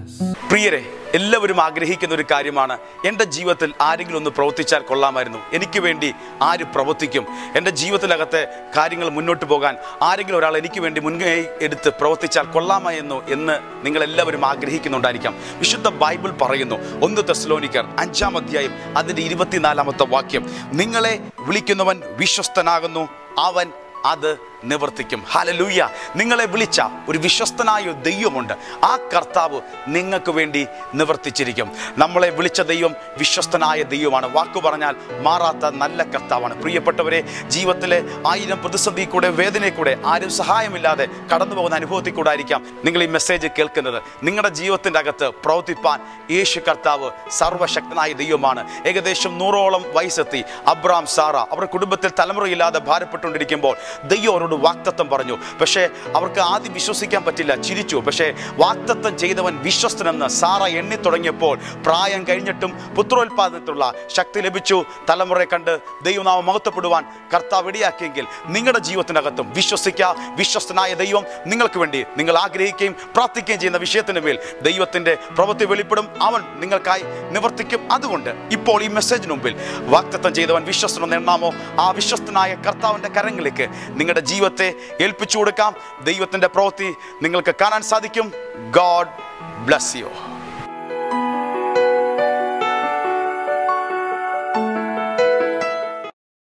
പ്രിയരെ എല്ലാവരും ആഗ്രഹിക്കുന്ന ഒരു കാര്യമാണ് എൻ്റെ ജീവിതത്തിൽ ആരെങ്കിലും ഒന്ന് പ്രവർത്തിച്ചാൽ കൊള്ളാമായിരുന്നു എനിക്ക് വേണ്ടി ആര് പ്രവർത്തിക്കും എൻ്റെ ജീവിതത്തിലകത്തെ കാര്യങ്ങൾ മുന്നോട്ട് പോകാൻ ആരെങ്കിലും ഒരാൾ എനിക്ക് വേണ്ടി മുൻകൈ എടുത്ത് പ്രവർത്തിച്ചാൽ കൊള്ളാമായിരുന്നു എന്ന് നിങ്ങളെല്ലാവരും ആഗ്രഹിക്കുന്നുണ്ടായിരിക്കാം വിശുദ്ധ ബൈബിൾ പറയുന്നു ഒന്ന് തെസ്ലോനിക്കർ അഞ്ചാം അധ്യായം അതിൻ്റെ ഇരുപത്തിനാലാമത്തെ വാക്യം നിങ്ങളെ വിളിക്കുന്നവൻ വിശ്വസ്തനാകുന്നു അവൻ അത് നിവർത്തിക്കും ഹലലൂയ നിങ്ങളെ വിളിച്ച ഒരു വിശ്വസ്തനായ ഒരു ദൈവമുണ്ട് ആ കർത്താവ് നിങ്ങൾക്ക് വേണ്ടി നിവർത്തിച്ചിരിക്കും നമ്മളെ വിളിച്ച ദൈവം വിശ്വസ്തനായ ദൈവമാണ് വാക്കു പറഞ്ഞാൽ മാറാത്ത നല്ല കർത്താവാണ് പ്രിയപ്പെട്ടവരെ ജീവിതത്തിലെ ആയിരം പ്രതിസന്ധി കൂടെ വേദനയിൽ കൂടെ ആരും സഹായമില്ലാതെ കടന്നു പോകുന്ന അനുഭവത്തിൽ കൂടെ ആയിരിക്കാം നിങ്ങൾ ഈ മെസ്സേജ് കേൾക്കുന്നത് നിങ്ങളുടെ ജീവിതത്തിൻ്റെ അകത്ത് പ്രവർത്തിപ്പാൻ യേശു കർത്താവ് സർവശക്തനായ ദൈവമാണ് ഏകദേശം നൂറോളം വയസ്സെത്തി അബ്രാം സാറ അവരുടെ കുടുംബത്തിൽ തലമുറയില്ലാതെ ഭാരപ്പെട്ടുകൊണ്ടിരിക്കുമ്പോൾ ദൈവം അവരോട് വാക്തത്വം പറഞ്ഞു പക്ഷേ അവർക്ക് ആദ്യം വിശ്വസിക്കാൻ പറ്റില്ല ചിരിച്ചു പക്ഷേ വാക്തത്വം ചെയ്തവൻ വിശ്വസ്തനെന്ന് സാറ എണ്ണി തുടങ്ങിയപ്പോൾ പ്രായം കഴിഞ്ഞിട്ടും പുത്രോത്പാദനത്തിലുള്ള ശക്തി ലഭിച്ചു തലമുറയെ കണ്ട് ദൈവനാമം മഹത്വപ്പെടുവാൻ കർത്താവ് ഇടയാക്കിയെങ്കിൽ നിങ്ങളുടെ ജീവിതത്തിനകത്തും വിശ്വസിക്കുക വിശ്വസ്തനായ ദൈവം നിങ്ങൾക്ക് വേണ്ടി നിങ്ങൾ ആഗ്രഹിക്കുകയും പ്രാർത്ഥിക്കുകയും ചെയ്യുന്ന വിഷയത്തിന് മേൽ ദൈവത്തിൻ്റെ പ്രവൃത്തി വെളിപ്പെടും അവൻ നിങ്ങൾക്കായി നിവർത്തിക്കും അതുകൊണ്ട് ഇപ്പോൾ ഈ മെസ്സേജിന് മുമ്പിൽ വാക്തത്വം ചെയ്തവൻ വിശ്വസ്തനെന്ന് എണ്ണാമോ ആ വിശ്വസ്തനായ കർത്താവിൻ്റെ കരങ്ങളിലേക്ക് നിങ്ങളുടെ ജീവിതത്തെ ഏൽപ്പിച്ചു കൊടുക്കാം ദൈവത്തിൻ്റെ പ്രവൃത്തി നിങ്ങൾക്ക് കാണാൻ സാധിക്കും ഗോഡ് ബ്ലസ് യു